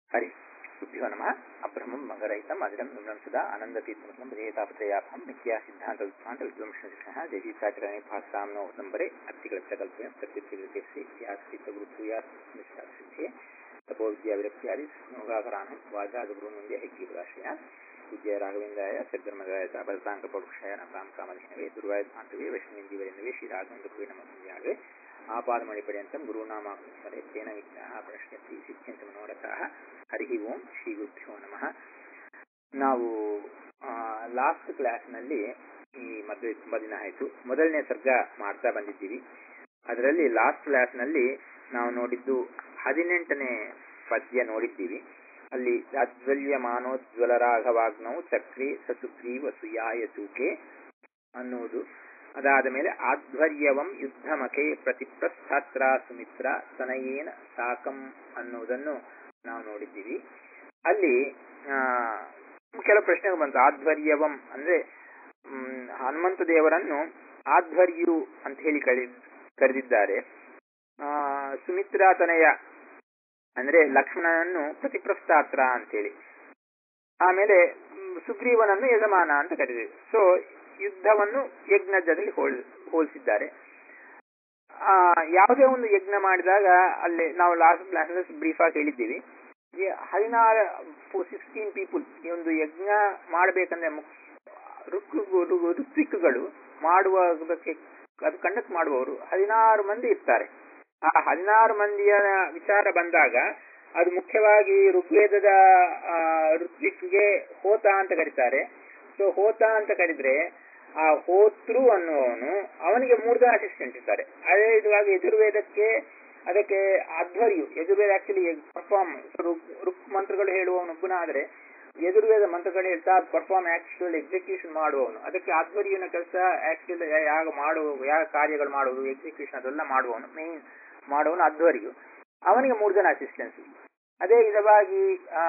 ಹರಿ ಗುರುಭ್ಯೋ ನಮಃ ಅಬ್ರಹ್ಮಂ ಮಗರಹಿತಂ ಅಜಡಂ ವಿಮ್ರಂ ಸದಾ ಆನಂದತೀರ್ಥಮತಂ ಭಜೇತಾಪತ್ರಯಾಭಂ ನಿತ್ಯ ಸಿದ್ಧಾಂತ ವಿದ್ವಾಂತ ವಿದ್ವಂಸಶಃ ಜಯೀಸಾಚರಣೆ ಭಾಸಾಂನೋ ನಂಬರೆ ಅರ್ಥಿಗಳಚ್ಚಕಲ್ಪನೆ ಪ್ರತ್ಯುತ್ತೀರ್ಸಿ ಯಾಸ್ತಿತ ಗುರುಭೂಯಾಸ್ತಿಷ್ಠೆ ತಪೋವಿದ್ಯಾ ವಿರಕ್ತ್ಯಾದಿ ಸ್ನೋಗಾಕರಾಣಂ ವಾಜಾಗಗುರುನುಂದ್ಯ ಹೆಗ್ಗೀಪುರಾಶ್ರಯ ವಿದ್ಯಾ ರಾಘವೇಂದ್ರಾಯ ಸದ್ಧರ್ಮದಾಯ ಚ ಭರತಾಂಕ ಪೌರುಷಾಯ ನಕಾಂ ಕಾಮಧೇನವೇ ದುರ್ವಾಯ ಧಾಂತವೇ ವೈಷ್ಣವೇಂದಿವರೆನ್ನವೇ ಶ್ರೀರಾಘವೇಂದ್ರ ನಮ ಸಂಧ್ಯಾಗೆ ಆಪಾದಮಣಿಪರ್ಯಂತಂ ಗುರುನಾಮಾಕೃಸ್ಮರೆ ತೇನ ವಿಘ್ನಾಃ ಪ್ರಣಶ್ಯಂತಿ ಸಿದ್ಧ್ಯಂತ ಮನೋರಥಾಃ ಹರಿ ಓಂ ಶ್ರೀ ಗುರುಭ್ಯೋ ನಮಃ ನಾವು ಲಾಸ್ಟ್ ಕ್ಲಾಸ್ನಲ್ಲಿ ಈ ಮದುವೆ ತುಂಬಾ ದಿನ ಆಯಿತು ಮೊದಲನೇ ಸರ್ಗ ಮಾಡ್ತಾ ಬಂದಿದ್ದೀವಿ ಅದರಲ್ಲಿ ಲಾಸ್ಟ್ ಕ್ಲಾಸ್ನಲ್ಲಿ ನಾವು ನೋಡಿದ್ದು ಹದಿನೆಂಟನೇ ಪದ್ಯ ನೋಡಿದ್ದೀವಿ ಅಲ್ಲಿ ಅಜ್ವಲ್ಯ ಮಾನೋಜ್ವಲರಾಘವಾಗ್ನವು ಚಕ್ರಿ ಸಸುಗ್ರೀವ ಸುಯಾಯ ಚೂಕೆ ಅನ್ನುವುದು ಅದಾದ ಮೇಲೆ ಆಧ್ವರ್ಯವಂ ಯುದ್ಧಮಖೆ ಪ್ರತಿಪ್ರಸ್ಥಾತ್ರ ಸುಮಿತ್ರ ತನಯೇನ ಸಾಕಂ ಅನ್ನುವುದನ್ನು ನಾವು ನೋಡಿದ್ದೀವಿ ಅಲ್ಲಿ ಕೆಲವು ಪ್ರಶ್ನೆಗಳು ಬಂತು ಆಧ್ವರ್ಯವಂ ಅಂದ್ರೆ ಹನುಮಂತ ದೇವರನ್ನು ಆಧ್ವರ್ಯು ಅಂತ ಹೇಳಿ ಕರಿ ಕರೆದಿದ್ದಾರೆ ಸುಮಿತ್ರಾ ತನಯ ಅಂದ್ರೆ ಲಕ್ಷ್ಮಣನನ್ನು ಪ್ರತಿಪ್ರಸ್ಥಾತ್ರ ಅಂತೇಳಿ ಆಮೇಲೆ ಸುಗ್ರೀವನನ್ನು ಯಜಮಾನ ಅಂತ ಕರೀತಾರೆ ಸೊ ಯುದ್ಧವನ್ನು ಯಜ್ಞದಲ್ಲಿ ಹೋಲ್ ಹೋಲಿಸಿದ್ದಾರೆ ಆ ಯಾವುದೇ ಒಂದು ಯಜ್ಞ ಮಾಡಿದಾಗ ಅಲ್ಲಿ ನಾವು ಲಾಸ್ಟ್ ಕ್ಲಾಸ್ ಬ್ರೀಫ್ ಆಗಿ ಹೇಳಿದ್ದೀವಿ ಹದಿನಾರು ಸಿಕ್ಸ್ಟೀನ್ ಪೀಪಲ್ ಈ ಒಂದು ಯಜ್ಞ ಮಾಡಬೇಕಂದ್ರೆ ಋತ್ವಿಕ್ಗಳು ಮಾಡುವುದಕ್ಕೆ ಅದು ಕಂಡಕ್ಟ್ ಮಾಡುವವರು ಹದಿನಾರು ಮಂದಿ ಇರ್ತಾರೆ ಆ ಹದಿನಾರು ಮಂದಿಯ ವಿಚಾರ ಬಂದಾಗ ಅದು ಮುಖ್ಯವಾಗಿ ಋಗ್ವೇದದ ಋತ್ವಿಕ್ಗೆ ಹೋತ ಅಂತ ಕರೀತಾರೆ ಸೊ ಹೋತ ಅಂತ ಕರೆದ್ರೆ ಆ ಹೋತೃ ಅನ್ನುವವನು ಅವನಿಗೆ ಮೂರು ಜನ ಅಸಿಸ್ಟೆಂಟ್ ಇರ್ತಾರೆ ಅದೇ ಇದುವಾಗಿ ಯಜುರ್ವೇದಕ್ಕೆ ಅದಕ್ಕೆ ಅಧ್ವರ್ಯು ಯಜುರ್ವೇದ ಆಕ್ಚುಲಿ ಪರ್ಫಾರ್ಮ್ ಋಕ್ ಮಂತ್ರಗಳು ಹೇಳುವವನೊಬ್ಬನ ಆದ್ರೆ ಯಜುರ್ವೇದ ಮಂತ್ರಗಳು ಹೇಳ್ತಾ ಪರ್ಫಾರ್ಮ್ ಆಕ್ಚುಯಲ್ ಎಕ್ಸಿಕ್ಯೂಷನ್ ಮಾಡುವವನು ಅದಕ್ಕೆ ಆಧ್ವರ್ಯನ ಕೆಲಸ ಆಕ್ಚುಲ್ ಯಾಗ ಮಾಡುವ ಯಾವ ಕಾರ್ಯಗಳು ಮಾಡುವುದು ಎಕ್ಸಿಕ್ಯೂಷನ್ ಅದೆಲ್ಲ ಮಾಡುವವನು ಮೇನ್ ಮಾಡುವವನು ಅಧ್ವರ್ಯು ಅವನಿಗೆ ಮೂರು ಜನ ಅಸಿಸ್ಟೆನ್ಸ್ ಅದೇ ವಿಧವಾಗಿ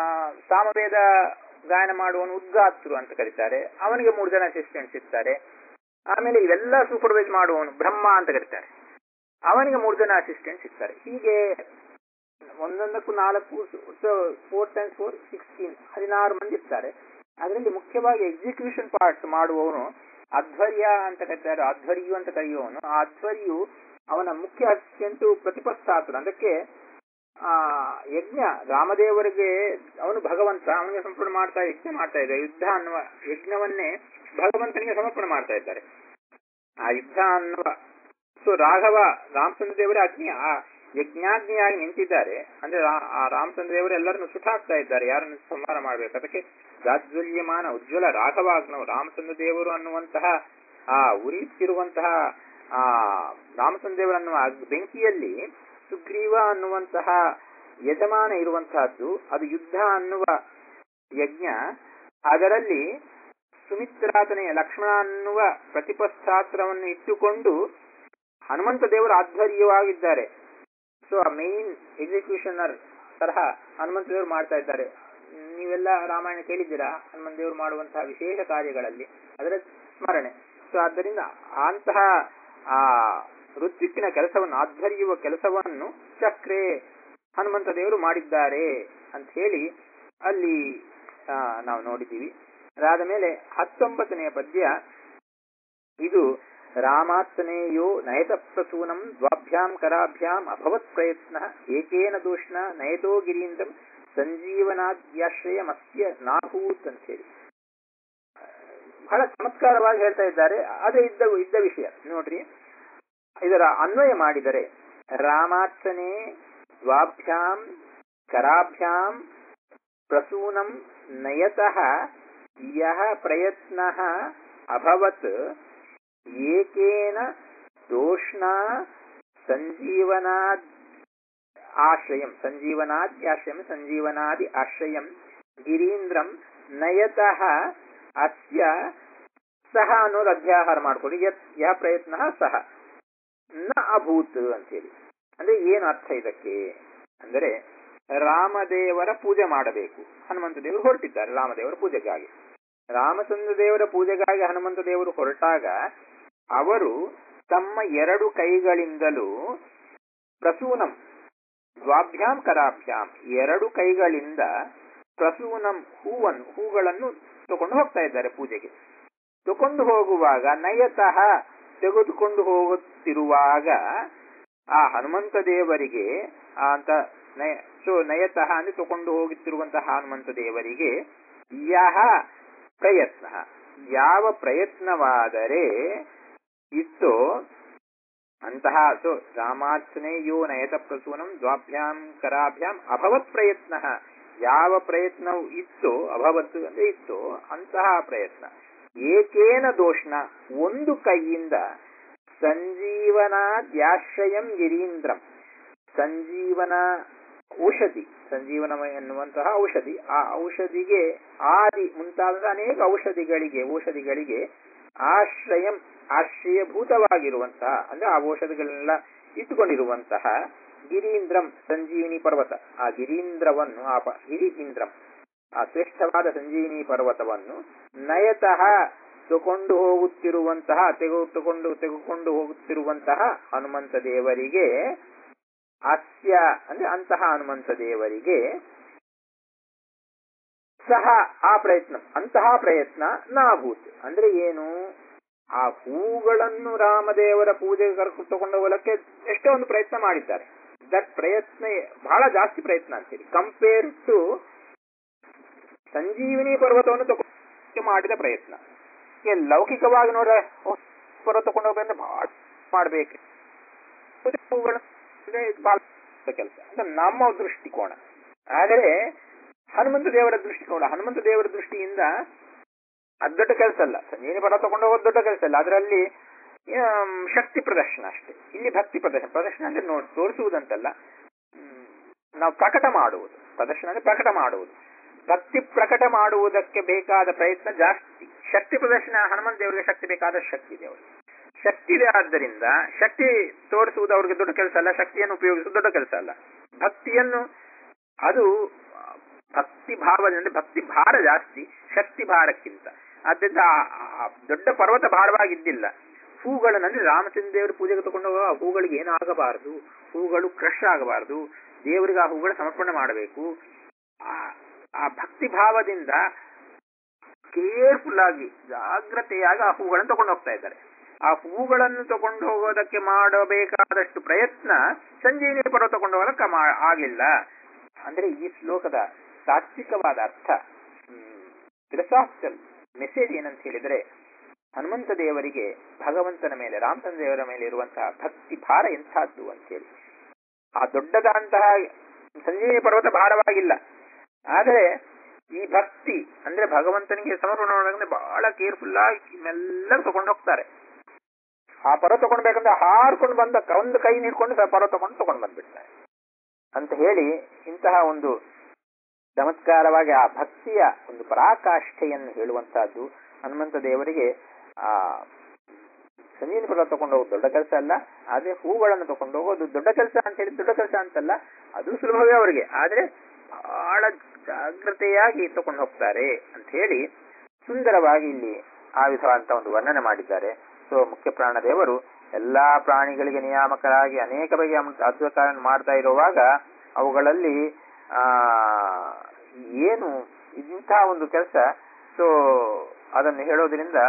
ಸಾಮವೇದ ಗಾಯನ ಮಾಡುವವನು ಉದ್ಗಾತೃ ಅಂತ ಕರೀತಾರೆ ಅವನಿಗೆ ಮೂರು ಜನ ಅಸಿಸ್ಟೆಂಟ್ಸ್ ಇರ್ತಾರೆ ಆಮೇಲೆ ಇವೆಲ್ಲ ಸೂಪರ್ವೈಸ್ ಮಾಡುವವನು ಬ್ರಹ್ಮ ಅಂತ ಕರೀತಾರೆ ಅವನಿಗೆ ಮೂರು ಜನ ಅಸಿಸ್ಟೆಂಟ್ಸ್ ಇರ್ತಾರೆ ಹೀಗೆ ಒಂದೊಂದಕ್ಕೂ ನಾಲ್ಕು ಫೋರ್ ಟೈಮ್ಸ್ ಫೋರ್ ಸಿಕ್ಸ್ಟೀನ್ ಹದಿನಾರು ಮಂದಿ ಇರ್ತಾರೆ ಅದರಲ್ಲಿ ಮುಖ್ಯವಾಗಿ ಎಕ್ಸಿಕ್ಯೂಷನ್ ಪಾರ್ಟ್ ಮಾಡುವವನು ಅಧ್ವರ್ಯ ಅಂತ ಕರೀತಾರೆ ಅಧ್ವರ್ಯು ಅಂತ ಕರೆಯುವವನು ಆ ಅಧ್ವರ್ಯು ಅವನ ಮುಖ್ಯ ಅಸಿಸ್ಟೆಂಟು ಪ್ರತಿಪಸ್ಥಾತರು ಅದಕ್ಕೆ ಆ ಯಜ್ಞ ರಾಮದೇವರಿಗೆ ಅವನು ಭಗವಂತ ಅವನಿಗೆ ಸಮರ್ಪಣೆ ಮಾಡ್ತಾ ಯಜ್ಞ ಮಾಡ್ತಾ ಇದ್ದಾರೆ ಯುದ್ಧ ಅನ್ನುವ ಯಜ್ಞವನ್ನೇ ಭಗವಂತನಿಗೆ ಸಮರ್ಪಣೆ ಮಾಡ್ತಾ ಇದ್ದಾರೆ ಆ ಯುದ್ಧ ಅನ್ನುವ ಸೊ ರಾಘವ ರಾಮಚಂದ್ರ ದೇವರ ಅಗ್ನಿ ಆ ಯಜ್ಞಾಗ್ನಿಯಾಗಿ ನಿಂತಿದ್ದಾರೆ ಅಂದ್ರೆ ಆ ರಾಮಚಂದ್ರ ದೇವರು ಎಲ್ಲರನ್ನು ಸುಟ್ಟಾಕ್ತಾ ಇದ್ದಾರೆ ಯಾರನ್ನು ಸಂಹಾರ ಮಾಡಬೇಕು ಅದಕ್ಕೆ ರಾಜ್ವಲ್ಯಮಾನ ಉಜ್ವಲ ರಾಘವಾಗ್ನವು ರಾಮಚಂದ್ರ ದೇವರು ಅನ್ನುವಂತಹ ಆ ಉರಿಯುತ್ತಿರುವಂತಹ ಆ ರಾಮಚಂದ್ರ ದೇವರನ್ನುವ ಬೆಂಕಿಯಲ್ಲಿ ಸುಗ್ರೀವ ಅನ್ನುವಂತಹ ಯಜಮಾನ ಇರುವಂತಹದ್ದು ಅದು ಯುದ್ಧ ಅನ್ನುವ ಯಜ್ಞ ಅದರಲ್ಲಿ ಸುಮಿತ್ರಾತನೆಯ ಲಕ್ಷ್ಮಣ ಅನ್ನುವ ಪ್ರತಿಪಸ್ಥಾತ್ರವನ್ನು ಇಟ್ಟುಕೊಂಡು ಹನುಮಂತ ದೇವರು ಆಧ್ವರ್ಯವಾಗಿದ್ದಾರೆ ಸೊ ಆ ಮೇನ್ ಎಕ್ಸಿಕ್ಯೂಷನರ್ ತರಹ ಹನುಮಂತ ದೇವರು ಮಾಡ್ತಾ ಇದ್ದಾರೆ ನೀವೆಲ್ಲ ರಾಮಾಯಣ ಕೇಳಿದ್ದೀರಾ ಹನುಮಂತ ದೇವರು ಮಾಡುವಂತಹ ವಿಶೇಷ ಕಾರ್ಯಗಳಲ್ಲಿ ಅದರ ಸ್ಮರಣೆ ಸೊ ಆದ್ದರಿಂದ ಅಂತಹ ಆ ಋತ್ವಿಕ್ಕಿನ ಕೆಲಸವನ್ನು ಆಧ್ವರ್ಯುವ ಕೆಲಸವನ್ನು ಚಕ್ರೆ ಹನುಮಂತ ದೇವರು ಮಾಡಿದ್ದಾರೆ ಅಂತ ಹೇಳಿ ಅಲ್ಲಿ ನಾವು ನೋಡಿದ್ದೀವಿ ಅದಾದ ಮೇಲೆ ಹತ್ತೊಂಬತ್ತನೆಯ ಪದ್ಯ ಇದು ರಾಮಾತ್ಮನೇಯೋ ನಯತ ಪ್ರಸೂನಂ ದ್ವಾಭ್ಯಾಂ ಕರಾಭ್ಯಾಂ ಅಭವತ್ ಪ್ರಯತ್ನ ಏಕೇನ ದೋಷ್ಣ ನಯತೋ ಗಿರೀಂದ್ರಂ ಸಂಜೀವನಾದ್ಯಾಶ್ರಯ ಮತ್ಸ್ಯ ನಾಭೂತ್ ಅಂತ ಹೇಳಿ ಬಹಳ ಚಮತ್ಕಾರವಾಗಿ ಹೇಳ್ತಾ ಇದ್ದಾರೆ ಅದೇ ಇದ್ದ ಇದ್ದ ವಿಷಯ ನೋಡ್ರಿ ಇದರ ಅನ್ವಯ ಮಾಡಿದರೆ ರಾಮಾರ್ಚನೆ ದ್ವಾಭ್ಯಾಂ ಕರಾಭ್ಯಾಂ ಪ್ರಸೂನಂ ನಯತಃ ಯಹ ಪ್ರಯತ್ನ ಅಭವತ್ ಏಕೇನ ದೋಷ್ಣ ಸಂಜೀವನಾದ್ ಆಶ್ರಯಂ ಸಂಜೀವನಾದಿ ಆಶ್ರಯಂ ಸಂಜೀವನಾದಿ ಆಶ್ರಯಂ ಗಿರೀಂದ್ರಂ ನಯತಃ ಅಸ್ಯ ಸಹ ಅನ್ನೋದು ಅಧ್ಯಾಹಾರ ಮಾಡ್ಕೊಳ್ಳಿ ಯತ್ ಯಹ ಪ್ರಯತ್ನ ಸಹ ನ ಅಭೂತ್ ಅಂತೇಳಿ ಅಂದ್ರೆ ಏನು ಅರ್ಥ ಇದಕ್ಕೆ ಅಂದರೆ ರಾಮದೇವರ ಪೂಜೆ ಮಾಡಬೇಕು ಹನುಮಂತ ದೇವರು ಹೊರಟಿದ್ದಾರೆ ರಾಮದೇವರ ಪೂಜೆಗಾಗಿ ರಾಮಚಂದ್ರ ದೇವರ ಪೂಜೆಗಾಗಿ ಹನುಮಂತ ದೇವರು ಹೊರಟಾಗ ಅವರು ತಮ್ಮ ಎರಡು ಕೈಗಳಿಂದಲೂ ಪ್ರಸೂನಂ ದ್ವಾಭ್ಯಾಂ ಕರಾಭ್ಯಾಂ ಎರಡು ಕೈಗಳಿಂದ ಪ್ರಸೂನಂ ಹೂವನ್ನು ಹೂಗಳನ್ನು ತಗೊಂಡು ಹೋಗ್ತಾ ಇದ್ದಾರೆ ಪೂಜೆಗೆ ತಗೊಂಡು ಹೋಗುವಾಗ ನಯತಃ ತೆಗೆದುಕೊಂಡು ಹೋಗುತ್ತಿರುವಾಗ ಆ ಹನುಮಂತ ದೇವರಿಗೆ ಆ ಅಂತ ನಯ ಸೊ ನಯತಃ ಅಂದ್ರೆ ತಗೊಂಡು ಹೋಗುತ್ತಿರುವಂತಹ ಹನುಮಂತ ದೇವರಿಗೆ ಯಹ ಪ್ರಯತ್ನ ಯಾವ ಪ್ರಯತ್ನವಾದರೆ ಇತ್ತೋ ಅಂತಹ ಸೊ ರಾಮಾರ್ಚನೆಯೋ ನಯತ ಪ್ರಸೂನಂ ದ್ವಾಭ್ಯಾಂ ಕರಾಭ್ಯಾಂ ಅಭವತ್ ಪ್ರಯತ್ನ ಯಾವ ಪ್ರಯತ್ನವು ಇತ್ತೋ ಅಭವತ್ ಅಂದ್ರೆ ಇತ್ತೋ ಅಂತಹ ಪ್ರಯತ್ನ ಏಕೇನ ದೋಷಣ ಒಂದು ಕೈಯಿಂದ ಸಂಜೀವನಾದ್ಯಾಶ್ರಯಂ ಗಿರೀಂದ್ರಂ ಸಂಜೀವನ ಔಷಧಿ ಸಂಜೀವನ ಎನ್ನುವಂತಹ ಔಷಧಿ ಆ ಔಷಧಿಗೆ ಆದಿ ಮುಂತಾದ ಅನೇಕ ಔಷಧಿಗಳಿಗೆ ಔಷಧಿಗಳಿಗೆ ಆಶ್ರಯಂ ಆಶ್ರಯಭೂತವಾಗಿರುವಂತಹ ಅಂದ್ರೆ ಆ ಔಷಧಿಗಳನ್ನೆಲ್ಲ ಇಟ್ಟುಕೊಂಡಿರುವಂತಹ ಗಿರೀಂದ್ರಂ ಸಂಜೀವಿನಿ ಪರ್ವತ ಆ ಗಿರೀಂದ್ರವನ್ನು ಆ ಪ- ಗಿರಿ ಇಂದ್ರಂ ಆ ಶ್ರೇಷ್ಠವಾದ ಸಂಜೀವಿನಿ ಪರ್ವತವನ್ನು ನಯತಃ ತಗೊಂಡು ಹೋಗುತ್ತಿರುವಂತಹ ತೆಗೆದು ತಗೊಂಡು ತೆಗೆದುಕೊಂಡು ಹೋಗುತ್ತಿರುವಂತಹ ಹನುಮಂತ ದೇವರಿಗೆ ಅಸ್ಯ ಅಂದ್ರೆ ಅಂತಹ ಹನುಮಂತ ದೇವರಿಗೆ ಸಹ ಆ ಪ್ರಯತ್ನ ಅಂತಹ ಪ್ರಯತ್ನ ನಾಭೂತ್ ಅಂದ್ರೆ ಏನು ಆ ಹೂಗಳನ್ನು ರಾಮದೇವರ ಪೂಜೆಗೆ ಕರ್ಕೊಂಡು ತಗೊಂಡು ಹೋಗಲಕ್ಕೆ ಎಷ್ಟೋ ಒಂದು ಪ್ರಯತ್ನ ಮಾಡಿದ್ದಾರೆ ದಟ್ ಪ್ರಯತ್ನ ಬಹಳ ಜಾಸ್ತಿ ಪ್ರಯತ್ನ ಅಂತೀರಿ ಕಂಪೇರ್ ಟು ಸಂಜೀವಿನಿ ಪರ್ವತವನ್ನು ತಗೊಂಡು ಮಾಡಿದ ಪ್ರಯತ್ನ ಈಗ ಲೌಕಿಕವಾಗಿ ನೋಡ್ರೆ ಓ, ಪರ್ವತ ತಗೊಂಡು ಹೋಗ್ಬೇಕಂದ್ರೆ ಬಹಳ ಮಾಡ್ಬೇಕು ಪೂಜೆ ಹೂಗಳು ಅಂದ್ರೆ ಇದು ಬಹಳ ಕೆಲಸ ಅಂದ್ರೆ ನಮ್ಮ ದೃಷ್ಟಿಕೋನ ಆದರೆ ಹನುಮಂತ ದೇವರ ದೃಷ್ಟಿಕೋನ ಹನುಮಂತ ದೇವರ ದೃಷ್ಟಿಯಿಂದ ಅದು ದೊಡ್ಡ ಕೆಲಸ ಅಲ್ಲ ಸಂಜೀವಿನಿ ಪರ್ವತ ತಗೊಂಡು ಹೋಗೋದು ದೊಡ್ಡ ಕೆಲಸ ಅಲ್ಲ ಅದರಲ್ಲಿ ಆಮ್, ಶಕ್ತಿ ಪ್ರದರ್ಶನ ಅಷ್ಟೇ ಇಲ್ಲಿ ಭಕ್ತಿ ಪ್ರದರ್ಶನ ಪ್ರದರ್ಶನ ಅಂದ್ರೆ ನೋಡಿ ತೋರಿಸುವುದಂತಲ್ಲ ಹ್ಮ್, ನಾವು ಪ್ರಕಟ ಮಾಡುವುದು ಪ್ರದರ್ಶನ ಅಂದ್ರೆ ಪ್ರಕಟ ಮಾಡುವುದು ಭಕ್ತಿ ಪ್ರಕಟ ಮಾಡುವುದಕ್ಕೆ ಬೇಕಾದ ಪ್ರಯತ್ನ ಜಾಸ್ತಿ ಶಕ್ತಿ ಪ್ರದರ್ಶನ ಹನುಮಂತ ದೇವರಿಗೆ ಶಕ್ತಿ ಬೇಕಾದ ಶಕ್ತಿ ಇದೆ ಅವರಿಗೆ ಶಕ್ತಿ ಇದೆ ಆದ್ದರಿಂದ ಶಕ್ತಿ ತೋರಿಸುವುದು ಅವ್ರಿಗೆ ದೊಡ್ಡ ಕೆಲಸ ಅಲ್ಲ ಶಕ್ತಿಯನ್ನು ಉಪಯೋಗಿಸುವುದು ದೊಡ್ಡ ಕೆಲಸ ಅಲ್ಲ ಭಕ್ತಿಯನ್ನು ಅದು ಆ, ಭಕ್ತಿ ಭಾವದಿಂದ ಭಕ್ತಿ ಭಾರ ಜಾಸ್ತಿ ಶಕ್ತಿ ಭಾರಕ್ಕಿಂತ ಆದ್ದರಿಂದ ಆ- ಆ ದೊಡ್ಡ ಪರ್ವತ ಭಾರವಾಗಿದ್ದಿಲ್ಲ ಹೂಗಳನ್ನು ಅಂದ್ರೆ ರಾಮಚಂದ್ರ ದೇವರ ಪೂಜೆಗೆ ತಗೊಂಡು ಹೋಗುವ ಆ ಹೂಗಳಿಗೆ ಏನಾಗಬಾರದು ಹೂಗಳು ಕ್ರಶ್ ಆಗಬಾರದು ದೇವರಿಗೆ ಆ ಹೂಗಳು ಸಮರ್ಪಣೆ ಮಾಡಬೇಕು ಆ- ಆ ಭಕ್ತಿ ಭಾವದಿಂದ ಕೇರ್ಫುಲ್ ಆಗಿ ಜಾಗ್ರತೆಯಾಗಿ ಆ ಹೂಗಳನ್ನು ತಗೊಂಡು ಹೋಗ್ತಾ ಇದ್ದಾರೆ ಆ ಹೂಗಳನ್ನು ತಗೊಂಡು ಹೋಗೋದಕ್ಕೆ ಮಾಡಬೇಕಾದಷ್ಟು ಪ್ರಯತ್ನ ಸಂಜೀವಿನಿ ಪರ್ವತ ತಗೊಂಡು ಹೋಗಕ್ಕೆ ಮಾ- ಆಗಿಲ್ಲ ಅಂದ್ರೆ ಈ ಶ್ಲೋಕದ ತಾತ್ವಿಕವಾದ ಅರ್ಥ ಫಿಲಸಾಫಿಕಲ್ ಮೆಸೇಜ್ ಏನಂತ ಹೇಳಿದ್ರೆ ಹನುಮಂತ ದೇವರಿಗೆ ಭಗವಂತನ ಮೇಲೆ ರಾಮಚಂದ್ರ ದೇವರ ಮೇಲೆ ಇರುವಂತಹ ಭಕ್ತಿ ಭಾರ ಎಂಥದ್ದು ಅಂತೇಳಿ ಆ ದೊಡ್ಡದಂತಹ ಸಂಜೀವಿನಿ ಪರ್ವತ ಭಾರವಾಗಿಲ್ಲ ಆದರೆ ಈ ಭಕ್ತಿ ಅಂದ್ರೆ ಭಗವಂತನಿಗೆ ಸಮರ್ಪಣೆ ಮಾಡೋದಂದ್ರೆ ಬಹಳ ಕೇರ್ಫುಲ್ ಆಗಿ ಮೆಲ್ಲ ತಗೊಂಡು ಹೋಗ್ತಾರೆ ಆ ಪರ್ವತ ತಗೊಂಡ್ಬೇಕಂದ್ರೆ ಹಾರ್ಕೊಂಡು ಬಂದ ಒಂದು ಕೈ ನೀಡ್ಕೊಂಡು ಪರ್ವತ ತಗೊಂಡು ತಗೊಂಡು ಬಂದ್ಬಿಡ್ತಾರೆ ಅಂತ ಹೇಳಿ ಇಂತಹ ಒಂದು ಚಮತ್ಕಾರವಾಗಿ ಆ ಭಕ್ತಿಯ ಒಂದು ಪರಾಕಾಷ್ಠೆಯನ್ನು ಹೇಳುವಂತಹದ್ದು ಹನುಮಂತ ದೇವರಿಗೆ ಆ ಸಂಜೀವಿನಿ ಪರ್ವತ ತಗೊಂಡು ಹೋಗೋದು ದೊಡ್ಡ ಕೆಲಸ ಅಲ್ಲ ಆದ್ರೆ ಹೂಗಳನ್ನು ತಗೊಂಡು ಹೋಗೋದು ದೊಡ್ಡ ಕೆಲಸ ಅಂತ ಹೇಳಿ ದೊಡ್ಡ ಕೆಲಸ ಅಂತಲ್ಲ ಅದು ಸುಲಭವೇ ಅವರಿಗೆ ಆದ್ರೆ ಬಹಳ ಜಾಗ್ರತೆಯಾಗಿ ತಗೊಂಡು ಹೋಗ್ತಾರೆ ಅಂತ ಹೇಳಿ ಸುಂದರವಾಗಿ ಇಲ್ಲಿ ಆ ವಿಧವಾದಂತ ಒಂದು ವರ್ಣನೆ ಮಾಡಿದ್ದಾರೆ ಸೊ ಮುಖ್ಯ ಪ್ರಾಣ ದೇವರು ಎಲ್ಲಾ ಪ್ರಾಣಿಗಳಿಗೆ ನಿಯಾಮಕರಾಗಿ ಅನೇಕ ಬಗೆಯ ಅದ್ಭುತಗಳನ್ನು ಮಾಡ್ತಾ ಇರುವಾಗ ಅವುಗಳಲ್ಲಿ ಆ ಏನು ಇಂತಹ ಒಂದು ಕೆಲಸ ಸೊ ಅದನ್ನು ಹೇಳೋದ್ರಿಂದ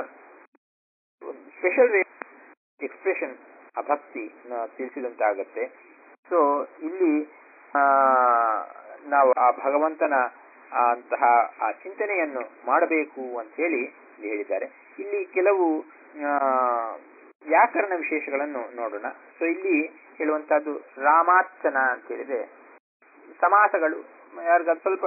ಸ್ಪೆಷಲ್ ವೇ ಎಕ್ಸ್ಪ್ರೆಷನ್ ಆ ಭಕ್ತಿ ತಿಳಿಸಿದಂತಾಗತ್ತೆ ಸೊ ಇಲ್ಲಿ ಆ ನಾವು ಆ ಭಗವಂತನ ಆ ಅಂತಹ ಆ ಚಿಂತನೆಯನ್ನು ಮಾಡಬೇಕು ಅಂತ ಹೇಳಿ ಇಲ್ಲಿ ಹೇಳಿದ್ದಾರೆ ಇಲ್ಲಿ ಕೆಲವು ಆ, ವ್ಯಾಕರಣ ವಿಶೇಷಗಳನ್ನು ನೋಡೋಣ ಸೊ ಇಲ್ಲಿ ಹೇಳುವಂತಹದ್ದು ರಾಮಾರ್ಚನ ಅಂತ ಹೇಳಿದ್ರೆ ಸಮಾಸಗಳು ಯಾರಿಗ ಸ್ವಲ್ಪ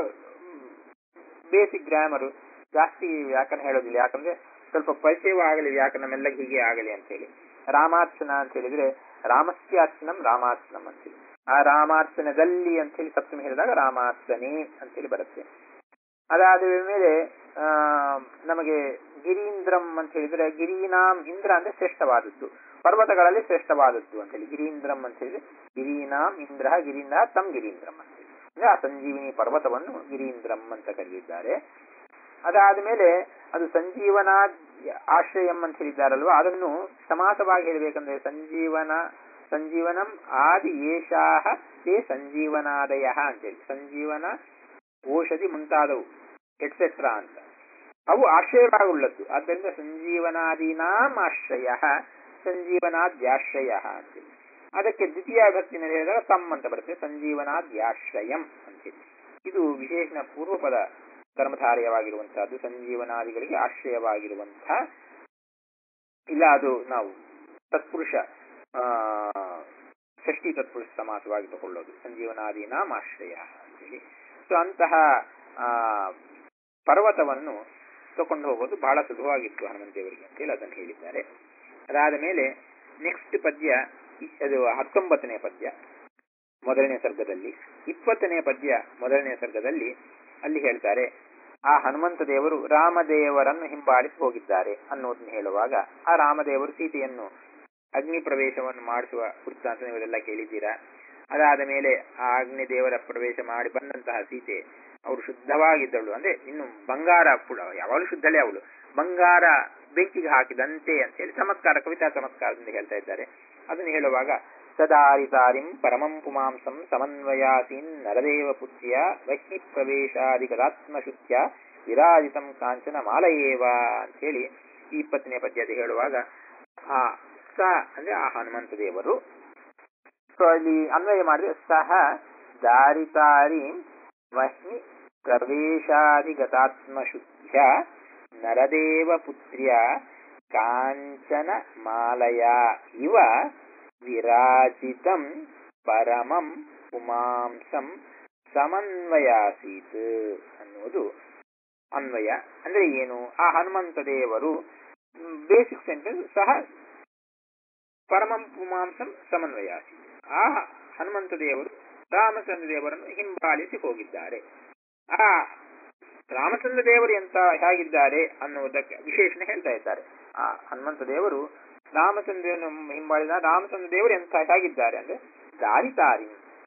ಬೇಸಿಕ್ ಗ್ರಾಮರು ಜಾಸ್ತಿ ವ್ಯಾಕರಣ ಹೇಳೋದಿಲ್ಲ ಯಾಕಂದ್ರೆ ಸ್ವಲ್ಪ ಪರಿಚಯವಾಗಲಿ ವ್ಯಾಕರಣ ಮೆಲ್ಲಗೆ ಹೀಗೆ ಆಗಲಿ ಅಂತ ಹೇಳಿ ರಾಮಾರ್ಚನ ಅಂತ ಹೇಳಿದ್ರೆ ರಾಮಸ್ಯಾರ್ಚನಂ ರಾಮಾರ್ಚನಂ ಅಂತೇಳಿ ಆ ರಾಮಾರ್ಚನದಲ್ಲಿ ಅಂತ ಹೇಳಿ ಸಪ್ತಮಿ ಹೇಳಿದಾಗ ರಾಮಾರ್ಚನೆ ಅಂತೇಳಿ ಬರುತ್ತೆ ಅದಾದ ಮೇಲೆ ಆ ನಮಗೆ ಗಿರೀಂದ್ರಂ ಅಂತ ಹೇಳಿದ್ರೆ ಗಿರೀನಾಂ ಇಂದ್ರ ಅಂದ್ರೆ ಶ್ರೇಷ್ಠವಾದದ್ದು ಪರ್ವತಗಳಲ್ಲಿ ಶ್ರೇಷ್ಠವಾದದ್ದು ಅಂತ ಹೇಳಿ ಗಿರೀಂದ್ರಂ ಅಂತ ಹೇಳಿದ್ರೆ ಗಿರೀನಾಂ ಇಂದ್ರ ಗಿರೀಂದ್ರ ತಂ ಗಿರೀಂದ್ರಂ ಅಂತ ಹೇಳಿ ಅಂದ್ರೆ ಆ ಸಂಜೀವಿನಿ ಪರ್ವತವನ್ನು ಗಿರೀಂದ್ರಂ ಅಂತ ಕರೆದಿದ್ದಾರೆ ಅದಾದ ಮೇಲೆ ಅದು ಸಂಜೀವನ ಆಶ್ರಯಂ ಅಂತ ಹೇಳಿದ್ದಾರಲ್ವಾ ಅದನ್ನು ಸಮಾಸವಾಗಿ ಹೇಳಬೇಕಂದ್ರೆ ಸಂಜೀವನ ಸಂಜೀವನಂ ಆದಿ ಏಷಾಹ ತೇ ಸಂಜೀವನಾದಯ ಅಂತೇಳಿ ಸಂಜೀವನ ಔಷಧಿ ಮುಂತಾದವು ಎಟ್ಸೆಟ್ರಾ ಅಂತ ಅವು ಆಶ್ರಯವಾಗುಳ್ಳದ್ದು ಆದ್ದರಿಂದ ಸಂಜೀವನಾದೀನಾಂ ಆಶ್ರಯ ಸಂಜೀವನಾದ್ಯಾಶ್ರಯ ಅಂತೇಳಿ ಅದಕ್ಕೆ ದ್ವಿತೀಯ ಭಕ್ತಿನಲ್ಲಿ ಹೇಳಿದಾಗ ತಮ್ ಅಂತ ಬರುತ್ತೆ ಸಂಜೀವನಾದ್ಯಾಶ್ರಯಂ ಅಂತೇಳಿ ಇದು ವಿಶೇಷಣ ಪೂರ್ವಪದ ಕರ್ಮಧಾರಯವಾಗಿರುವಂತಹದ್ದು ಸಂಜೀವನಾದಿಗಳಿಗೆ ಆಶ್ರಯವಾಗಿರುವಂತಹ ಇಲ್ಲ ಅದು ನಾವು ತತ್ಪುರುಷ ಆ ಷಷ್ಠಿ ತತ್ಪುರುಷ ಸಮಾಸವಾಗಿ ತಗೊಳ್ಳೋದು ಸಂಜೀವನಾದೀನಾಂ ಆಶ್ರಯ ಅಂತೇಳಿ ಸೊ ಅಂತಹ ಆ ಪರ್ವತವನ್ನು ತಕೊಂಡು ಹೋಗೋದು ಬಹಳ ಸುಲಭವಾಗಿತ್ತು ಹನುಮಂತೇವರಿಗೆ ಅಂತೇಳಿ ಅದನ್ನು ಹೇಳಿದ್ದಾರೆ ಅದಾದ ಮೇಲೆ ನೆಕ್ಸ್ಟ್ ಪದ್ಯ ಅದು ಹತ್ತೊಂಬತ್ತನೇ ಪದ್ಯ ಮೊದಲನೇ ಸರ್ಗದಲ್ಲಿ ಇಪ್ಪತ್ತನೇ ಪದ್ಯ ಮೊದಲನೇ ಸರ್ಗದಲ್ಲಿ ಅಲ್ಲಿ ಹೇಳ್ತಾರೆ ಆ ಹನುಮಂತ ದೇವರು ರಾಮದೇವರನ್ನು ಹಿಂಬಾಲಿಸಿ ಹೋಗಿದ್ದಾರೆ ಅನ್ನೋದನ್ನ ಹೇಳುವಾಗ ಆ ರಾಮದೇವರು ಸೀತೆಯನ್ನು ಅಗ್ನಿ ಪ್ರವೇಶವನ್ನು ಮಾಡಿಸುವ ವೃತ್ತಾಂತ ನೀವೆಲ್ಲ ಕೇಳಿದ್ದೀರಾ ಅದಾದ ಮೇಲೆ ಆ ಅಗ್ನಿ ದೇವರ ಪ್ರವೇಶ ಮಾಡಿ ಬಂದಂತಹ ಸೀತೆ ಅವರು ಶುದ್ಧವಾಗಿದ್ದಳು ಅಂದ್ರೆ ಇನ್ನು ಬಂಗಾರ ಯಾವಾಗಲೂ ಶುದ್ಧಲೇ ಅವಳು ಬಂಗಾರ ಬೆಂಕಿಗೆ ಹಾಕಿದಂತೆ ಅಂತ ಹೇಳಿ ಚಮತ್ಕಾರ ಕವಿತಾ ಚಮತ್ಕಾರದಿಂದ ಹೇಳ್ತಾ ಇದ್ದಾರೆ ಅದನ್ನು ಹೇಳುವಾಗ ಸದಾರಿತಾರಿಂ ಪರಮಂ ಪುಮಾಂಸಂ ಸಮನ್ವಯಾಸೀನ್ ನರದೇವ ಪುತ್ರ್ಯ ವಹ್ನಿ ಪ್ರವೇಶಾದಿಗದಾತ್ಮಶುದ್ಧ್ಯ ವಿರಾಜಿತಂ ಕಾಂಚನ ಮಾಲಯೇವ ಅಂತ ಹೇಳಿ ಈ ಇಪ್ಪತ್ತನೇ ಪದ್ಯದ ಹೇಳುವಾಗ ಆ ಸ ಅಂದ್ರೆ ಆ ಹನುಮಂತ ದೇವರು ಸೊ ಅಲ್ಲಿ ಅನ್ವಯ ಮಾಡಿದ್ರೆ ಸಹ ದಾರಿತಾರಿ ವಹ್ನಿ ಪ್ರವೇಶಾದಿಗತಾತ್ಮಶುದ್ಧ್ಯ ನರದೇವ ಪುತ್ರ್ಯ ಕಾಂಚನ ಮಾಲಯ ಇವ ವಿರಾಜಿತಂ ಪರಮಂ ಪುಮಾಂಸಂ ಸಮನ್ವಯಾಸೀತ್ ಅನ್ನುವುದು ಅನ್ವಯ ಅಂದ್ರೆ ಏನು ಆ ಹನುಮಂತ ದೇವರು ಬೇಸಿಕ್ ಸೆಂಟೆನ್ಸ್ ಸಹ ಪರಮಂ ಪುಮಾಂಸಂ ಸಮನ್ವಯಾಸೀತ್ ಆ ಹನುಮಂತ ದೇವರು ರಾಮಚಂದ್ರ ದೇವರನ್ನು ಹಿಂಬಾಲಿಸಿ ಹೋಗಿದ್ದಾರೆ ಆ ರಾಮಚಂದ್ರ ದೇವರು ಎಂತ ಹೇಗಿದ್ದಾರೆ ಅನ್ನುವುದಕ್ಕೆ ವಿಶೇಷಣೆ ಹೇಳ್ತಾ ಇದ್ದಾರೆ ಆ ಹನುಮಂತ ದೇವರು ರಾಮಚಂದ್ರನು ಹಿಂಬಾಲಿದ ರಾಮಚಂದ್ರ ದೇವರು ಎಂತ ಹೇಗಿದ್ದಾರೆ ಅಂದ್ರೆ ದಾರಿತಾರಿ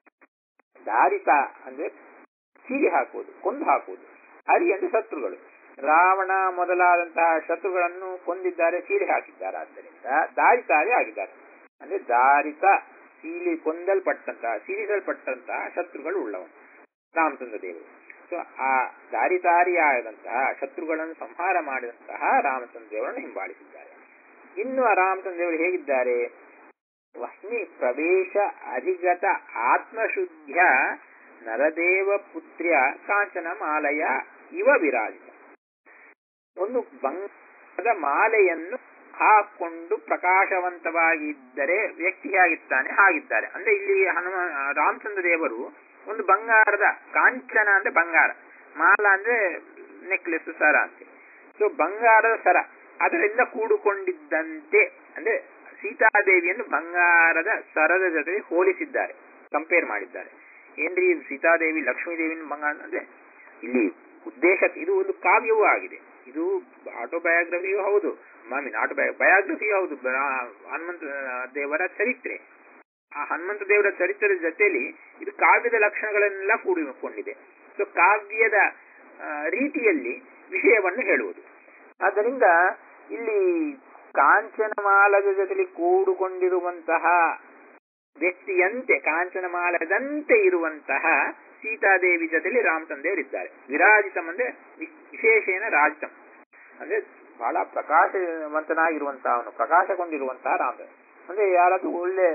ದಾರಿತ ಅಂದ್ರೆ ಸೀರೆ ಹಾಕುವುದು ಕೊಂದು ಹಾಕುವುದು ಅರಿ ಅಂದ್ರೆ ಶತ್ರುಗಳು ರಾವಣ ಮೊದಲಾದಂತಹ ಶತ್ರುಗಳನ್ನು ಕೊಂದಿದ್ದಾರೆ ಸೀರೆ ಹಾಕಿದ್ದಾರೆ ಆದ್ದರಿಂದ ದಾರಿತಾರಿ ಆಗಿದ್ದಾರೆ ಅಂದ್ರೆ ದಾರಿತ ಸೀಲಿ ಕೊಂದಲ್ಪಟ್ಟಂತಹ ಸೀರಿಸಲ್ಪಟ್ಟಂತಹ ಶತ್ರುಗಳು ಉಳ್ಳವನು ರಾಮಚಂದ್ರ ದೇವರು ಸೊ ಆ ದಾರಿತಾರಿಯಾದಂತಹ ಶತ್ರುಗಳನ್ನು ಸಂಹಾರ ಮಾಡಿದಂತಹ ರಾಮಚಂದ್ರ ದೇವರನ್ನು ಹಿಂಬಾಲಿಸಿದ್ದಾರೆ ಇನ್ನು ಆ ರಾಮಚಂದ್ರ ದೇವರು ಹೇಗಿದ್ದಾರೆ ವಹ್ನಿ ಪ್ರವೇಶ ಅಧಿಗತ ಆತ್ಮಶುದ್ಧ ನರದೇವ ಪುತ್ರ್ಯ ಕಾಂಚನ ಮಾಲಯ ಇವ ವಿರಾಜಿತ ಒಂದು ಬಂಗಾರದ ಮಾಲೆಯನ್ನು ಹಾಕೊಂಡು ಪ್ರಕಾಶವಂತವಾಗಿದ್ದರೆ ವ್ಯಕ್ತಿ ಹೇಗಿದ್ದಾನೆ ಹಾಗಿದ್ದಾರೆ ಅಂದ್ರೆ ಇಲ್ಲಿ ಹನುಮ ರಾಮಚಂದ್ರ ದೇವರು ಒಂದು ಬಂಗಾರದ ಕಾಂಚನ ಅಂದ್ರೆ ಬಂಗಾರ ಮಾಲ ಅಂದ್ರೆ ನೆಕ್ಲೆಸ್ ಸರ ಅಂತೆ ಸೊ ಬಂಗಾರದ ಸರ ಅದರಿಂದ ಕೂಡಿಕೊಂಡಿದ್ದಂತೆ ಅಂದ್ರೆ ಸೀತಾದೇವಿಯನ್ನು ಬಂಗಾರದ ಸರದ ಜೊತೆ ಹೋಲಿಸಿದ್ದಾರೆ ಕಂಪೇರ್ ಮಾಡಿದ್ದಾರೆ ಏನ್ರಿ ಸೀತಾದೇವಿ ಲಕ್ಷ್ಮೀದೇವಿನ ಬಂಗಾರ ಅಂದ್ರೆ ಇಲ್ಲಿ ಉದ್ದೇಶ ಇದು ಒಂದು ಕಾವ್ಯವೂ ಆಗಿದೆ ಇದು ಆಟೋಬಯೋಗ್ರಫಿಯೂ ಹೌದು ಮೀನ್ ಆಟೋ ಬಯೋಗ್ರಫಿಯೂ ಹೌದು ಹನುಮಂತ ದೇವರ ಚರಿತ್ರೆ ಆ ಹನುಮಂತ ದೇವರ ಚರಿತ್ರದ ಜೊತೆಯಲ್ಲಿ ಇದು ಕಾವ್ಯದ ಲಕ್ಷಣಗಳನ್ನೆಲ್ಲ ಕೂಡಿಕೊಂಡಿದೆ ಸೊ ಕಾವ್ಯದ ರೀತಿಯಲ್ಲಿ ವಿಷಯವನ್ನು ಹೇಳುವುದು ಆದ್ದರಿಂದ ಇಲ್ಲಿ ಕಾಂಚನಮಾಲದ ಜೊತೆಲಿ ಕೂಡಿಕೊಂಡಿರುವಂತಹ ವ್ಯಕ್ತಿಯಂತೆ ಕಾಂಚನಮಾಲದಂತೆ ಇರುವಂತಹ ಸೀತಾದೇವಿ ಜೊತೆಲಿ ರಾಮಚಂದ್ರದೇವರಿದ್ದಾರೆ ವಿರಾಜಿತಂ ಅಂದ್ರೆ ವಿಶೇಷೇನ ರಾಜಿತಂ ಅಂದ್ರೆ ಬಹಳ ಪ್ರಕಾಶವಂತನಾಗಿರುವಂತಹ ಅವನು ಪ್ರಕಾಶಗೊಂಡಿರುವಂತಹ ರಾಮ ಅಂದ್ರೆ ಯಾರಾದ್ರೂ ಒಳ್ಳೆ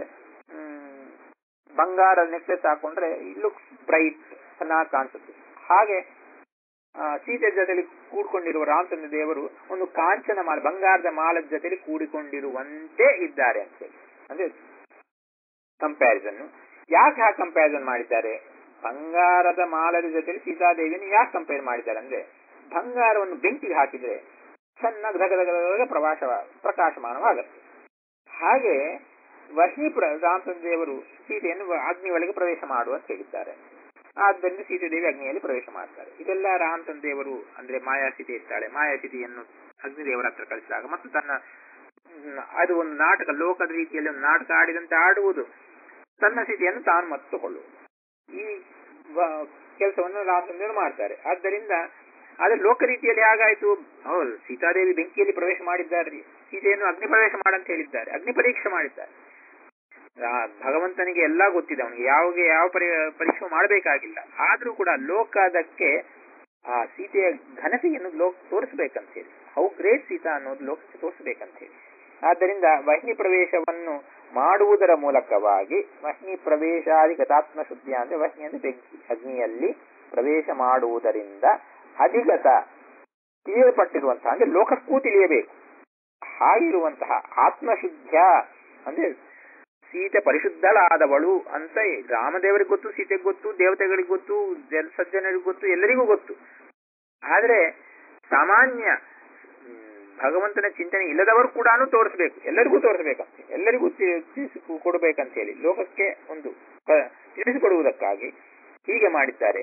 ಬಂಗಾರ ನೆಕ್ಲೆಸ್ ಹಾಕೊಂಡ್ರೆ ಲುಕ್ಸ್ ಬ್ರೈಟ್ ಚೆನ್ನಾಗಿ ಕಾಣಿಸುತ್ತೆ ಹಾಗೆ ಸೀತೆ ಜೊತೆಲಿ ಕೂಡ್ಕೊಂಡಿರುವ ರಾಮಚಂದ್ರ ದೇವರು ಒಂದು ಕಾಂಚನ ಮಾಲ ಬಂಗಾರದ ಮಾಲದ ಜೊತೆಲಿ ಕೂಡಿಕೊಂಡಿರುವಂತೆ ಇದ್ದಾರೆ ಅಂತೇಳಿ ಅಂದ್ರೆ ಕಂಪ್ಯಾರಿಸನ್ ಯಾಕೆ ಹಾಗೆ ಕಂಪ್ಯಾರಿಸನ್ ಮಾಡಿದ್ದಾರೆ ಬಂಗಾರದ ಮಾಲದ ಜೊತೆಲಿ ಸೀತಾದೇವಿಯನ್ನು ಯಾಕೆ ಕಂಪೇರ್ ಮಾಡಿದ್ದಾರೆ ಅಂದ್ರೆ ಬಂಗಾರವನ್ನು ಬೆಂಕಿಗೆ ಹಾಕಿದ್ರೆ ಚೆನ್ನಾಗಿ ಧಗ ಧಗ ಧಗ ಪ್ರವಾಸ ಪ್ರಕಾಶಮಾನವಾಗುತ್ತೆ ಹಾಗೆ ವಹಿ ರಾಮಚಂದ್ರ ದೇವರು ಸೀತೆಯನ್ನು ಅಗ್ನಿ ಒಳಗೆ ಪ್ರವೇಶ ಮಾಡು ಅಂತ ಹೇಳಿದ್ದಾರೆ ಆದ್ದರಿಂದ ಸೀತಾದೇವಿ ಅಗ್ನಿಯಲ್ಲಿ ಪ್ರವೇಶ ಮಾಡ್ತಾರೆ ಇದೆಲ್ಲ ರಾಮಚಂದ್ರ ದೇವರು ಅಂದ್ರೆ ಮಾಯಾಸೀತೆ ಇರ್ತಾಳೆ ಮಾಯಾಸೀತೆಯನ್ನು ಅಗ್ನಿದೇವರ ಹತ್ರ ಕಳಿಸಿದಾಗ ಮತ್ತು ತನ್ನ ಅದು ಒಂದು ನಾಟಕ ಲೋಕದ ರೀತಿಯಲ್ಲಿ ಒಂದು ನಾಟಕ ಆಡಿದಂತೆ ಆಡುವುದು ತನ್ನ ಸ್ಥಿತಿಯನ್ನು ತಾನು ಮತ್ತು ತಗೊಳ್ಳುವುದು ಈ ಕೆಲಸವನ್ನು ರಾಮಚಂದ್ರರು ಮಾಡ್ತಾರೆ ಆದ್ದರಿಂದ ಆದ್ರೆ ಲೋಕ ರೀತಿಯಲ್ಲಿ ಹಾಗಾಯ್ತು ಹೌದು ಸೀತಾದೇವಿ ಬೆಂಕಿಯಲ್ಲಿ ಪ್ರವೇಶ ಮಾಡಿದ್ದಾರೆ ಸೀತೆಯನ್ನು ಅಗ್ನಿ ಪ್ರವೇಶ ಮಾಡಂತ ಹೇಳಿದ್ದಾರೆ ಅಗ್ನಿ ಪರೀಕ್ಷೆ ಮಾಡಿದ್ದಾರೆ ಆ ಭಗವಂತನಿಗೆ ಎಲ್ಲ ಗೊತ್ತಿದೆ ಅವನಿಗೆ ಯಾವಾಗ ಯಾವ ಪರಿ ಪರೀಕ್ಷೆ ಮಾಡಬೇಕಾಗಿಲ್ಲ ಆದ್ರೂ ಕೂಡ ಲೋಕ ಅದಕ್ಕೆ ಆ ಸೀತೆಯ ಘನತೆಯನ್ನು ಲೋಕ ತೋರಿಸ್ಬೇಕಂತ ಹೇಳಿ ಹೌ ಗ್ರೇಟ್ ಸೀತಾ ಅನ್ನೋದು ಲೋಕಕ್ಕೆ ತೋರಿಸ್ಬೇಕಂತ ಹೇಳಿ ಆದ್ದರಿಂದ ವಹ್ನಿ ಪ್ರವೇಶವನ್ನು ಮಾಡುವುದರ ಮೂಲಕವಾಗಿ ವಹ್ನಿ ಪ್ರವೇಶಾದಿ ಗತಾತ್ಮ ಶುದ್ಧಿ ಅಂದ್ರೆ ವಹ್ನಿ ಅಂದ್ರೆ ಬೆಂಕಿ ಅಗ್ನಿಯಲ್ಲಿ ಪ್ರವೇಶ ಮಾಡುವುದರಿಂದ ಅಧಿಗತ ತಿಳಿಯಲ್ಪಟ್ಟಿರುವಂತಹ ಅಂದ್ರೆ ಲೋಕಕ್ಕೂ ತಿಳಿಯಬೇಕು ಹಾಗಿರುವಂತಹ ಆತ್ಮಶುದ್ಧ ಅಂದ್ರೆ ಸೀತೆ ಪರಿಶುದ್ಧಳಾದವಳು ಅಂತ ರಾಮದೇವರಿಗೆ ಗೊತ್ತು ಸೀತೆಗೆ ಗೊತ್ತು ದೇವತೆಗಳಿಗೆ ಗೊತ್ತು ಜನ ಸಜ್ಜನರಿಗೆ ಗೊತ್ತು ಎಲ್ಲರಿಗೂ ಗೊತ್ತು ಆದ್ರೆ ಸಾಮಾನ್ಯ ಹ್ಮ್, ಭಗವಂತನ ಚಿಂತನೆ ಇಲ್ಲದವರು ಕೂಡ ತೋರಿಸ್ಬೇಕು ಎಲ್ಲರಿಗೂ ತೋರಿಸ್ಬೇಕಂತೆ ಎಲ್ಲರಿಗೂ ತಿ- ತಿಳಿಸಿ ಕೊಡಬೇಕಂತ ಹೇಳಿ ಲೋಕಕ್ಕೆ ಒಂದು ಕ- ತಿಳಿಸಿಕೊಡುವುದಕ್ಕಾಗಿ ಹೀಗೆ ಮಾಡಿದ್ದಾರೆ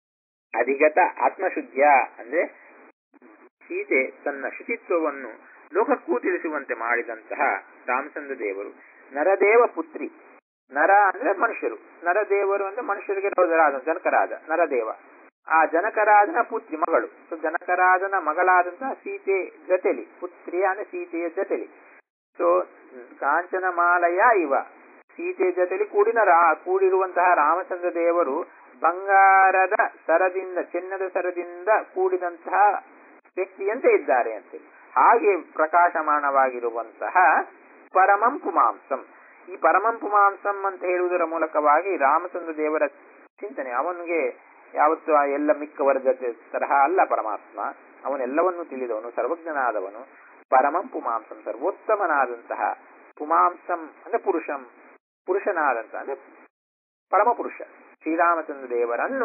ಅಧಿಗತ ಆತ್ಮಶುದ್ಧ ಅಂದ್ರೆ ಸೀತೆ ತನ್ನ ಶುಚಿತ್ವವನ್ನು ಲೋಕಕ್ಕೂ ತಿಳಿಸುವಂತೆ ಮಾಡಿದಂತಹ ರಾಮಚಂದ್ರ ದೇವರು ನರದೇವ ಪುತ್ರಿ ನರ ಅಂದ್ರೆ ಮನುಷ್ಯರು ನರದೇವರು ಅಂದ್ರೆ ಮನುಷ್ಯರಿಗೆ ರಾಜ ಜನಕರಾದ ನರದೇವ ಆ ಜನಕರಾದನ ಪುತ್ರಿ ಮಗಳು ಸೊ ಜನಕರಾದನ ಮಗಳಾದಂತಹ ಸೀತೆ ಜೊತೆಲಿ ಪುತ್ರಿ ಅಂದ್ರೆ ಸೀತೆಯ ಜೊತೆಲಿ ಸೊ ಕಾಂಚನ ಮಾಲಯ ಇವ ಸೀತೆಯ ಜೊತೆಲಿ ಕೂಡಿನ ರಾ ಕೂಡಿರುವಂತಹ ರಾಮಚಂದ್ರ ದೇವರು ಬಂಗಾರದ ಸರದಿಂದ ಚಿನ್ನದ ಸರದಿಂದ ಕೂಡಿದಂತಹ ವ್ಯಕ್ತಿಯಂತೆ ಇದ್ದಾರೆ ಅಂತೇಳಿ ಹಾಗೆ ಪ್ರಕಾಶಮಾನವಾಗಿರುವಂತಹ ಪರಮಂ ಪುಮಾಂಸಂ ಈ ಪರಮಂ ಪುಮಾಂಸಂ ಅಂತ ಹೇಳುವುದರ ಮೂಲಕವಾಗಿ ರಾಮಚಂದ್ರ ದೇವರ ಚಿಂತನೆ ಅವನಿಗೆ ಯಾವತ್ತು ಆ ಎಲ್ಲ ಮಿಕ್ಕವರ ಜೊತೆ ತರಹ ಅಲ್ಲ ಪರಮಾತ್ಮ ಅವನೆಲ್ಲವನ್ನೂ ತಿಳಿದವನು ಸರ್ವಜ್ಞನಾದವನು ಪರಮಂ ಪುಮಾಂಸಂ ಸರ್ವೋತ್ತಮನಾದಂತಹ ಪುಮಾಂಸಂ ಅಂದ್ರೆ ಪುರುಷಂ ಪುರುಷನಾದಂತಹ ಅಂದ್ರೆ ಪರಮಪುರುಷ ಶ್ರೀರಾಮಚಂದ್ರ ದೇವರನ್ನು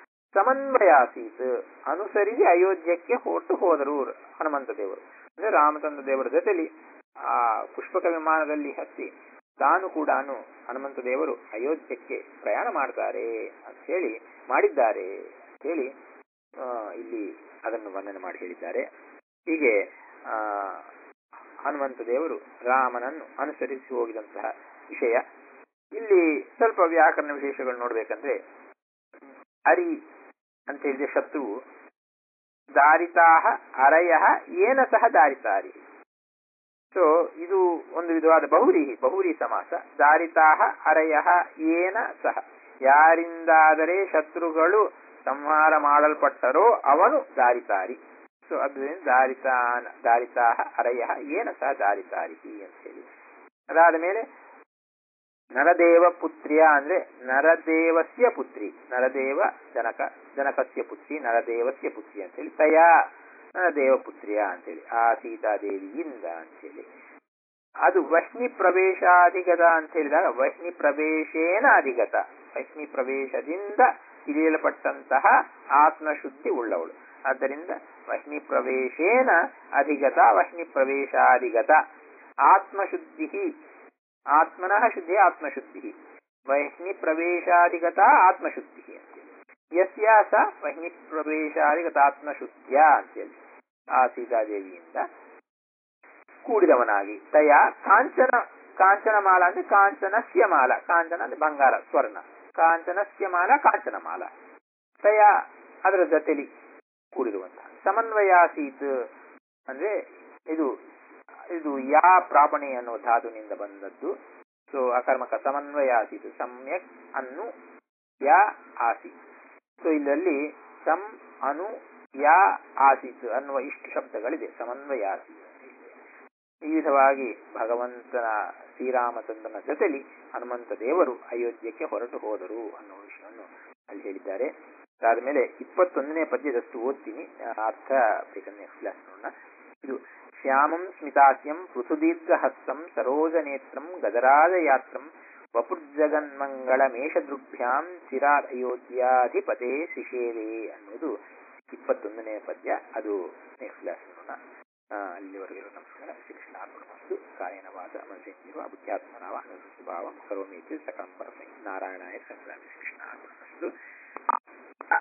ಸಮನ್ವಯಾಸೀತ್ ಅನುಸರಿಸಿ ಅಯೋಧ್ಯಕ್ಕೆ ಹೊರಟು ಹೋದರು ಹನುಮಂತ ದೇವರು ಅಂದ್ರೆ ರಾಮಚಂದ್ರ ದೇವರ ಜೊತೆಲಿ ಆ ಪುಷ್ಪಕ ವಿಮಾನದಲ್ಲಿ ಹತ್ತಿ ತಾನು ಕೂಡ ಹನುಮಂತ ದೇವರು ಅಯೋಧ್ಯಕ್ಕೆ ಪ್ರಯಾಣ ಮಾಡ್ತಾರೆ ಅಂತ ಹೇಳಿ ಮಾಡಿದ್ದಾರೆ ಅಂತ ಹೇಳಿ ಆ, ಇಲ್ಲಿ ಅದನ್ನು ವರ್ಣನೆ ಮಾಡಿ ಹೇಳಿದ್ದಾರೆ ಹೀಗೆ ಆ ಹನುಮಂತ ದೇವರು ರಾಮನನ್ನು ಅನುಸರಿಸಿ ಹೋಗಿದಂತಹ ವಿಷಯ ಇಲ್ಲಿ ಸ್ವಲ್ಪ ವ್ಯಾಕರಣ ವಿಶೇಷಗಳು ನೋಡ್ಬೇಕಂದ್ರೆ ಅರಿ ಅಂತ ಹೇಳಿದ ಶತ್ರುವು ದಾರಿತಾಹ ಅರಯ ಏನ ಸಹ ದಾರಿತಾರಿ ಸೊ ಇದು ಒಂದು ವಿಧವಾದ ಬಹುರಿ ಬಹುರಿ ಸಮಾಸ ದಾರಿತಾಹ ಅರಯ ಏನ ಸಹ ಯಾರಿಂದಾದರೆ ಶತ್ರುಗಳು ಸಂಹಾರ ಮಾಡಲ್ಪಟ್ಟರೋ ಅವನು ದಾರಿತಾರಿ ಸೊ ಅದರಿಂದ ದಾರಿತಾನ ದಾರಿತಾಹ ಅರಯ ಏನ ಸಹ ದಾರಿತಾರಿ ಅಂತ ಹೇಳಿ ಅದಾದ ಮೇಲೆ ನರದೇವ ಪುತ್ರಿಯ ಅಂದ್ರೆ ನರದೇವಸ್ಯ ಪುತ್ರಿ ನರದೇವ ಜನಕ ಜನಕಸ್ಯ ಪುತ್ರಿ ನರದೇವಸ್ಯ ಪುತ್ರಿ ಅಂತೇಳಿ ತಯಾ ನರದೇವ ಪುತ್ರಿಯ ಅಂತೇಳಿ ಆ ಸೀತಾದೇವಿಯಿಂದ ಅಂತೇಳಿ ಅದು ವಹ್ನಿ ಪ್ರವೇಶಾಧಿಗತ ಅಂತ ಹೇಳಿದಾಗ ವಹ್ನಿ ಪ್ರವೇಶೇನ ಅಧಿಗತ ವಹ್ನಿ ಪ್ರವೇಶದಿಂದ ತಿಳಿಯಲ್ಪಟ್ಟಂತಹ ಆತ್ಮಶುದ್ಧಿ ಉಳ್ಳವಳು ಆದ್ದರಿಂದ ವಹ್ನಿ ಪ್ರವೇಶೇನ ಅಧಿಗತ ವಹ್ನಿ ಪ್ರವೇಶಾಧಿಗತ ಆತ್ಮಶುದ್ಧಿ ಆತ್ಮನಃ ಶುದ್ಧಿ ಆತ್ಮಶುದ್ಧಿ ವಹ್ನಿ ಪ್ರವೇಶಾಧಿಗತ ಆತ್ಮಶುದ್ಧಿ ಅಂತೇಳಿ ಯಸ್ಯ ಸ ವಹ್ನಿ ಪ್ರವೇಶಾಧಿಗತ ಆತ್ಮಶುದ್ಧಿಯ ಅಂತೇಳಿ ಆ ಸೀತಾದೇವಿಯಿಂದ ಕೂಡಿದವನಾಗಿ ತಯ ಕಾಂಚನ ಕಾಂಚನ ಮಾಲ ಅಂದ್ರೆ ಕಾಂಚನಸ್ಯ ಮಾಲ ಕಾಂಚನ ಅಂದ್ರೆ ಬಂಗಾರ ಸ್ವರ್ಣ ಕಾಂಚನಸ್ಯ ಮಾಲ ಕಾಂಚನ ಮಾಲ ತಯ ಅದರ ಜೊತೆಲಿ ಕೂಡಿರುವಂತಹ ಸಮನ್ವಯಾಸೀತ್ ಅಂದ್ರೆ ಇದು ಇದು ಯಾ ಪ್ರಾಪಣೆ ಅನ್ನುವ ಧಾತುನಿಂದ ಬಂದದ್ದು ಸೊ ಅಕರ್ಮಕ ಸಮನ್ವಯ ಆಸೀತ್ ಸಮ್ಯಕ್ ಅನ್ನು ಯಾ ಆಸೀತ್ ಸೊ ಇದರಲ್ಲಿ ಸಂ ಅನು ಯಾ ಆಸೀತ್ ಅನ್ನುವ ಇಷ್ಟು ಶಬ್ದಗಳಿದೆ ಸಮನ್ವಯ ಆಸೀತ್ ಈ ವಿಧವಾಗಿ ಭಗವಂತನ ಶ್ರೀರಾಮಚಂದ್ರನ ಜೊತೆಲಿ ಹನುಮಂತ ದೇವರು ಅಯೋಧ್ಯಕ್ಕೆ ಹೊರಟು ಹೋದರು ಅನ್ನುವ ವಿಷಯವನ್ನು ಅಲ್ಲಿ ಹೇಳಿದ್ದಾರೆ ಅದಾದ್ಮೇಲೆ ಇಪ್ಪತ್ತೊಂದನೇ ಪದ್ಯದಷ್ಟು ಓದ್ತೀನಿ ಆ ಅರ್ಥ ಬೇಕಂದ್ರೆ ನೆಕ್ಸ್ಟ್ ಕ್ಲಾಸ್ ನೋಡೋಣ ಇದು ಶ್ಯಾಮಂ ಸ್ಮಿತಾಸ್ಯಂ ಪೃಥುದೀರ್ಘಹಸ್ತಂ ಸರೋಜನೇತ್ರಂ ಗದರಾಜಯಾತ್ರಂ ವಪುರ್ಜಗನ್ಮಂಗಳಮೇಷದೃಭ್ಯಾಂ ಚಿರಾತ್ ಅಯೋಧ್ಯಾಧಿಪತೆ ಶಿಶೇವೆ ಅನ್ನೋದು ಇಪ್ಪತ್ತೊಂದನೇ ಪದ್ಯ ಅದು ನೆಕ್ಸ್ಟ್ ಕ್ಲಾಸ್ ನೋಡೋಣ ಆ, ಅಲ್ಲಿವರೆಗಿರೋ ನಮಸ್ಕಾರ ಶ್ರೀಕೃಷ್ಣ ಅರ್ಪಣಮಸ್ತು ಕಾಯನ ವಾದ ಮನಸ್ಸೇಂದ್ರಿಯೋ ಅಬುದ್ಧ್ಯಾತ್ಮನಾವ ಅನುಭಾವ ಕರೋಮೀತಿ ಸಕಲಂ ಪರಮೈ ನಾರಾಯಣಾಯ ಸಂಗ್ರಾಮಿ ಶ್ರೀಕೃಷ್ಣ ಅರ್ಪಣಮಸ್ತು